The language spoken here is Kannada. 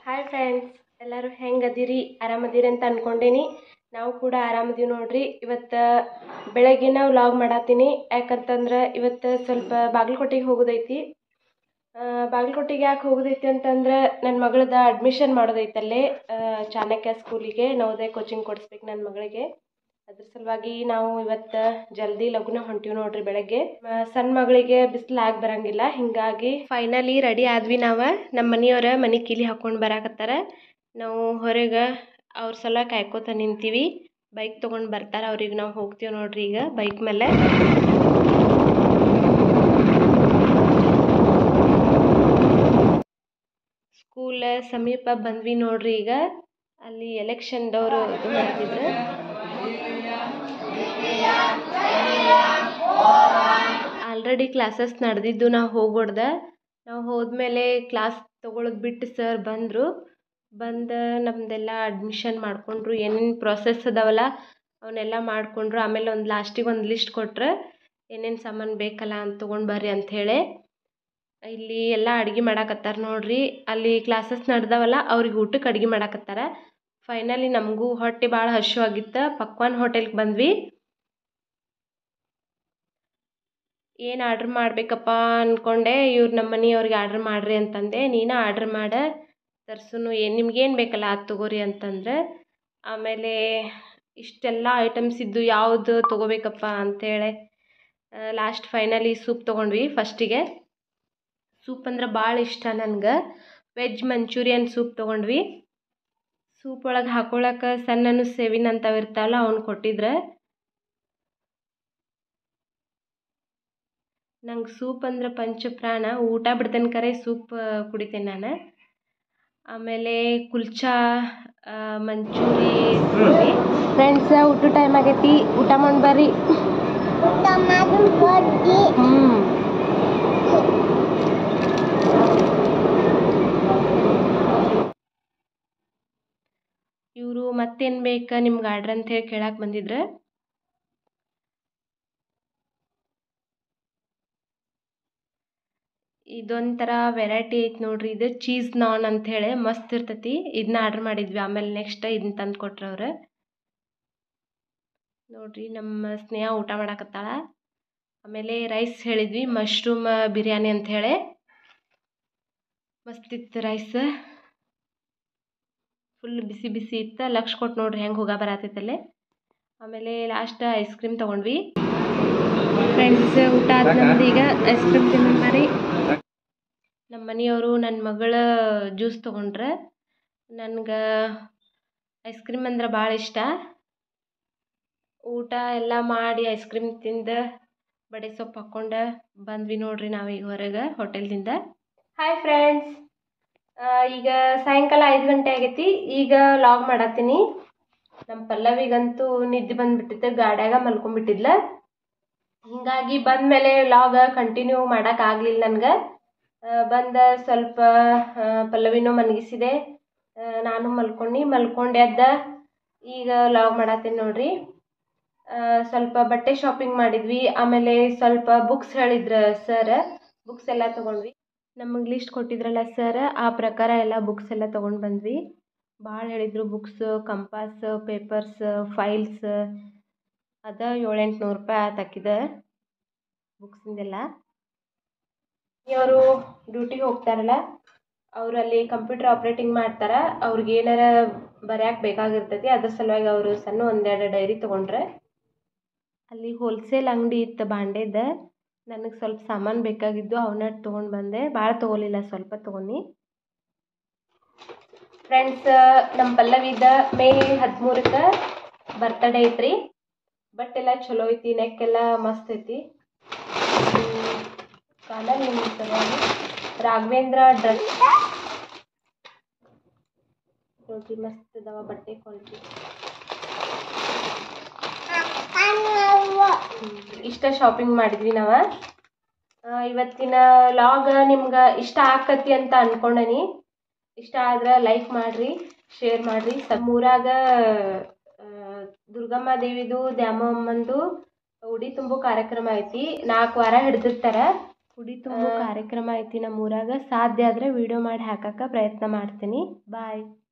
ಹಾಯ್ ಫ್ರೆಂಡ್ಸ್ ಎಲ್ಲರೂ ಹೆಂಗೆ ಅದೀರಿ ಆರಾಮದೀರಿ ಅಂತ ಅಂದ್ಕೊಂಡೇನಿ ನಾವು ಕೂಡ ಆರಾಮದೀವಿ ನೋಡ್ರಿ ಇವತ್ತು ಬೆಳಗ್ಗಿನ ವ್ಲಾಗ್ ಮಾಡತ್ತೀನಿ ಯಾಕಂತಂದ್ರೆ ಇವತ್ತು ಸ್ವಲ್ಪ ಬಾಗಲಕೋಟೆಗೆ ಹೋಗೋದೈತಿ ಆ, ಬಾಗಲಕೋಟೆಗೆ ಯಾಕೆ ಹೋಗೋದೈತಿ ಅಂತಂದ್ರೆ ನನ್ನ ಮಗಳದ ಅಡ್ಮಿಷನ್ ಮಾಡೋದೈತಲ್ಲೇ ಆ, ಚಾಣಕ್ಯ ಸ್ಕೂಲಿಗೆ ನವೋದಯ ಕೋಚಿಂಗ್ ಕೊಡಿಸ್ಬೇಕು ನನ್ನ ಮಗಳಿಗೆ ಅದ್ರ ಸಲುವಾಗಿ ನಾವು ಇವತ್ತು ಜಲ್ದಿ ಲಗುನ ಹೊಂಟೀವಿ ನೋಡ್ರಿ ಬೆಳಗ್ಗೆ ಆ, ಸಣ್ಣ ಮಗಳಿಗೆ ಬಿಸಿಲು ಆಗಿ ಬರಂಗಿಲ್ಲ ಹಿಂಗಾಗಿ ಫೈನಲಿ ರೆಡಿ ಆದ್ವಿ ನಾವು ನಮ್ಮ ಮನೆಯವ್ರ ಮನೆ ಕೀಲಿ ಹಾಕೊಂಡು ಬರಾಕತ್ತಾರ ನಾವು ಹೊರಗೆ ಅವ್ರ ಸಲ ಕಾಯ್ಕೋತ ನಿಂತೀವಿ ಬೈಕ್ ತೊಗೊಂಡು ಬರ್ತಾರೆ ಅವ್ರಿಗೆ ನಾವು ಹೋಗ್ತೀವಿ ನೋಡ್ರಿ ಈಗ ಬೈಕ್ ಮೇಲೆ ಸ್ಕೂಲ್ ಸಮೀಪ ಬಂದ್ವಿ ನೋಡ್ರಿ ಈಗ ಅಲ್ಲಿ ಎಲೆಕ್ಷನ್ದವರು ಇದು ಮಾಡ್ತಿದ್ರು ಆಲ್ರೆಡಿ ಕ್ಲಾಸಸ್ ನಡೆದಿದ್ದು ನಾವು ಹೋಗ್ಬಿಡ್ದೆ ನಾವು ಹೋದ್ಮೇಲೆ ಕ್ಲಾಸ್ ತೊಗೊಳೋದು ಬಿಟ್ಟು ಸರ್ ಬಂದರು ಬಂದು ನಮ್ಮದೆಲ್ಲ ಅಡ್ಮಿಷನ್ ಮಾಡಿಕೊಂಡ್ರು ಏನೇನು ಪ್ರೊಸೆಸ್ ಅದಾವಲ್ಲ ಅವನ್ನೆಲ್ಲ ಮಾಡಿಕೊಂಡ್ರು ಆಮೇಲೆ ಒಂದು ಲಾಸ್ಟಿಗೆ ಒಂದು ಲಿಸ್ಟ್ ಕೊಟ್ರು ಏನೇನು ಸಾಮಾನು ಬೇಕಲ್ಲ ಅಂತ ತೊಗೊಂಡು ಬರ್ರಿ ಅಂಥೇಳಿ ಇಲ್ಲಿ ಎಲ್ಲ ಅಡ್ಗೆ ಮಾಡಾಕತ್ತಾರ ನೋಡ್ರಿ ಅಲ್ಲಿ ಕ್ಲಾಸಸ್ ನಡ್ದಾವಲ್ಲ ಅವ್ರಿಗೆ ಊಟಕ್ಕೆ ಅಡ್ಗೆ ಮಾಡಾಕತ್ತಾರ ಫೈನಲಿ ನಮಗೂ ಹೊಟ್ಟೆ ಭಾಳ ಹಶು ಆಗಿತ್ತು ಪಕ್ವಾನ್ ಹೋಟೆಲ್ಗೆ ಬಂದ್ವಿ ಏನು ಆರ್ಡ್ರ್ ಮಾಡಬೇಕಪ್ಪ ಅಂದ್ಕೊಂಡೆ ಇವ್ರು ನಮ್ಮ ಮನೆಯವ್ರಿಗೆ ಆರ್ಡ್ರ್ ಮಾಡಿರಿ ಅಂತಂದೆ ನೀನು ಆರ್ಡ್ರ್ ಮಾಡ ತರ್ಸುನು ಏನು ನಿಮ್ಗೇನು ಬೇಕಲ್ಲ ಅದು ತೊಗೋರಿ ಅಂತಂದ್ರೆ ಆಮೇಲೆ ಇಷ್ಟೆಲ್ಲ ಐಟಮ್ಸ್ ಇದ್ದು ಯಾವುದು ತೊಗೋಬೇಕಪ್ಪ ಅಂಥೇಳಿ ಲಾಸ್ಟ್ ಫೈನಲಿ ಸೂಪ್ ತೊಗೊಂಡ್ವಿ ಫಸ್ಟಿಗೆ ಸೂಪ್ ಅಂದ್ರೆ ಭಾಳ ಇಷ್ಟ ನನಗೆ ವೆಜ್ ಮಂಚೂರಿಯನ್ ಸೂಪ್ ತೊಗೊಂಡ್ವಿ ಸೂಪ್ ಒಳಗೆ ಹಾಕೊಳಕ್ಕೆ ಸಣ್ಣನು ಸೇವಿನ ಅಂತವು ಇರ್ತಾವಲ್ಲ ಅವ್ನು ಕೊಟ್ಟಿದ್ರೆ ನಂಗೆ ಸೂಪ್ ಅಂದ್ರೆ ಪಂಚಪ್ರಾಣ ಊಟ ಬಿಡ್ತೇನೆ ಕರೆ ಸೂಪ್ ಕುಡಿತೇನೆ ನಾನು ಆಮೇಲೆ ಕುಲ್ಚಾ ಆ, ಮಂಚೂರಿ ಫ್ರೆಂಡ್ಸ್ ಊಟ ಟೈಮ್ ಆಗೈತಿ ಊಟ ಮಾಡಿ ಬರ್ರಿ ಹ್ಞೂ ಇವರು ಮತ್ತೇನು ಬೇಕಾ ನಿಮ್ಗೆ ಆರ್ಡ್ರ್ ಅಂತ ಹೇಳಿ ಕೇಳಕ್ಕೆ ಬಂದಿದ್ರು ಇದೊಂಥರ ವೆರೈಟಿ ಐತೆ ನೋಡ್ರಿ ಇದು ಚೀಸ್ ನಾನ್ ಅಂಥೇಳಿ ಮಸ್ತ್ ಇರ್ತೈತಿ ಇದನ್ನ ಆರ್ಡ್ರ್ ಮಾಡಿದ್ವಿ ಆಮೇಲೆ ನೆಕ್ಸ್ಟ್ ಇದನ್ನ ತಂದು ಕೊಟ್ರು ಅವ್ರು ನೋಡ್ರಿ ನಮ್ಮ ಸ್ನೇಹ ಊಟ ಮಾಡಾಕತ್ತಾಳ ಆಮೇಲೆ ರೈಸ್ ಹೇಳಿದ್ವಿ ಮಶ್ರೂಮ್ ಬಿರಿಯಾನಿ ಅಂಥೇಳಿ ಮಸ್ತ್ ಇತ್ತು ರೈಸ್ ಫುಲ್ ಬಿಸಿ ಬಿಸಿ ಇತ್ತು ಲಕ್ಷ ಕೊಟ್ಟು ನೋಡ್ರಿ ಹೆಂಗೆ ಹೋಗ ಬರತೈತಲ್ಲೇ ಆಮೇಲೆ ಲಾಸ್ಟ್ ಐಸ್ ಕ್ರೀಮ್ ತೊಗೊಂಡ್ವಿ ಫ್ರೆಂಡ್ಸ್ ಊಟ ಆದ ನಮ್ದು ಈಗ ಐಸ್ ಕ್ರೀಮ್ ತಿನ್ನೋಣ ನಮ್ಮ ಮನೆಯವರು ನನ್ನ ಮಗಳ ಜ್ಯೂಸ್ ತೊಗೊಂಡ್ರೆ ನನಗೆ ಐಸ್ ಕ್ರೀಮ್ ಅಂದ್ರೆ ಭಾಳ ಇಷ್ಟ ಊಟ ಎಲ್ಲ ಮಾಡಿ ಐಸ್ ಕ್ರೀಮ್ ತಿಂದು ಬಡೆ ಸೊಪ್ಪು ಹಾಕ್ಕೊಂಡು ಬಂದ್ವಿ ನೋಡ್ರಿ ನಾವೀಗ ಹೊರಗೆ ಹೋಟೆಲ್ದಿಂದ ಹಾಯ್ ಫ್ರೆಂಡ್ಸ್ ಈಗ ಸಾಯಂಕಾಲ ಐದು ಗಂಟೆ ಆಗೈತಿ ಈಗ ಲಾಗ್ ಮಾಡತ್ತೀನಿ ನಮ್ಮ ಪಲ್ಲವಿಗಂತೂ ನಿದ್ದೆ ಬಂದ್ಬಿಟ್ಟಿತ್ತು ಗಾಡ್ಯಾಗ ಮಲ್ಕೊಂಡ್ಬಿಟ್ಟಿದ್ಲ ಹಿಂಗಾಗಿ ಬಂದಮೇಲೆ ಲಾಗ ಕಂಟಿನ್ಯೂ ಮಾಡೋಕ್ಕಾಗಲಿಲ್ಲ ನನಗೆ ಬಂದ ಸ್ವಲ್ಪ ಆ, ಪಲ್ಲವಿನೂ ಮಲಗಿಸಿದೆ ಆ, ನಾನು ಮಲ್ಕೊಂಡು ಮಲ್ಕೊಂಡು ಎದ್ದ ಈಗ ಲಾಗ್ ಮಾಡತ್ತೀನಿ ನೋಡ್ರಿ ಆ, ಸ್ವಲ್ಪ ಬಟ್ಟೆ ಶಾಪಿಂಗ್ ಮಾಡಿದ್ವಿ ಆಮೇಲೆ ಸ್ವಲ್ಪ ಬುಕ್ಸ್ ಹೇಳಿದ್ರು ಸರ್ ಬುಕ್ಸ್ ಎಲ್ಲ ತೊಗೊಂಡ್ವಿ ನಮಗೆ ಲಿಸ್ಟ್ ಕೊಟ್ಟಿದ್ರಲ್ಲ ಸರ್ ಆ ಪ್ರಕಾರ ಎಲ್ಲ ಬುಕ್ಸ್ ಎಲ್ಲ ತೊಗೊಂಡು ಬಂದ್ವಿ ಭಾಳ ಹೇಳಿದರು ಬುಕ್ಸ್ ಕಂಪಾಸ್ ಪೇಪರ್ಸ್ ಫೈಲ್ಸ್ ಅದ ಏಳೆಂಟು ನೂರು ರೂಪಾಯಿ ಆತಾಕಿದೆ ಬುಕ್ಸಿಂದೆಲ್ಲ ಅವರು ಡ್ಯೂಟಿಗೆ ಹೋಗ್ತಾರಲ್ಲ ಅವ್ರು ಅಲ್ಲಿ ಕಂಪ್ಯೂಟರ್ ಆಪ್ರೇಟಿಂಗ್ ಮಾಡ್ತಾರೆ ಅವ್ರಿಗೆ ಏನಾರ ಬರ್ಯಾಕೆ ಬೇಕಾಗಿರ್ತೈತಿ ಅದ್ರ ಸಲುವಾಗಿ ಅವರು ಸಣ್ಣ ಒಂದೆರಡು ಡೈರಿ ತೊಗೊಂಡ್ರೆ ಅಲ್ಲಿ ಹೋಲ್ಸೇಲ್ ಅಂಗಡಿ ಇತ್ತು ಬಾಂಡೆದ ನನಗೆ ಸ್ವಲ್ಪ ಸಾಮಾನು ಬೇಕಾಗಿದ್ದು ಅವನ್ನ ತೊಗೊಂಡು ಬಂದೆ ಭಾಳ ತೊಗೊಲಿಲ್ಲ ಸ್ವಲ್ಪ ತೊಗೊಂಡು ಫ್ರೆಂಡ್ಸ್ ನಮ್ಮ ಪಲ್ಲವಿದ ಮೇ ಹದಿಮೂರಕ್ಕೆ ಬರ್ತಡೇ ಐತ್ರಿ ಬಟ್ ಎಲ್ಲ ಚಲೋ ಐತಿ ನೆಕ್ ಎಲ್ಲ ಮಸ್ತ್ ಐತಿ ಕಾಲಲ್ಲಿ ನಿಂತದ ರಾಘವೇಂದ್ರ ಡ್ರೆಸ್ ನೋಡ್ರಿ ಮಸ್ತ್ ಅದಾವ ಬಟ್ಟೆ ಕ್ವಾಲಿಟಿ ಇಷ್ಟ ಶಾಪಿಂಗ್ ಮಾಡಿದ್ವಿ ನಾವು ಆ, ಇವತ್ತಿನ ಲಾಗ್ ನಿಮ್ಗೆ ಇಷ್ಟ ಆಕತಿ ಅಂತ ಅನ್ಕೊಂಡನಿ ಇಷ್ಟ ಆದ್ರೆ ಲೈಕ್ ಮಾಡಿರಿ ಶೇರ್ ಮಾಡಿರಿ ನಮ್ಮೂರಾಗ ಆ, ದುರ್ಗಮ್ಮ ದೇವಿದು ದ್ಯಾಮಮ್ಮಂದು ಉಡಿ ತುಂಬೋ ಕಾರ್ಯಕ್ರಮ ಐತಿ ನಾಲ್ಕು ವಾರ ಹಿಡ್ದಿರ್ತಾರ ಉಡಿ ತುಂಬೋ ಕಾರ್ಯಕ್ರಮ ಐತಿ ನಮ್ಮ ಊರಾಗ ಸಾಧ್ಯ ಆದರೆ ವಿಡಿಯೋ ಮಾಡಿ ಹಾಕಕ್ಕೆ ಪ್ರಯತ್ನ ಮಾಡ್ತೀನಿ ಬಾಯ್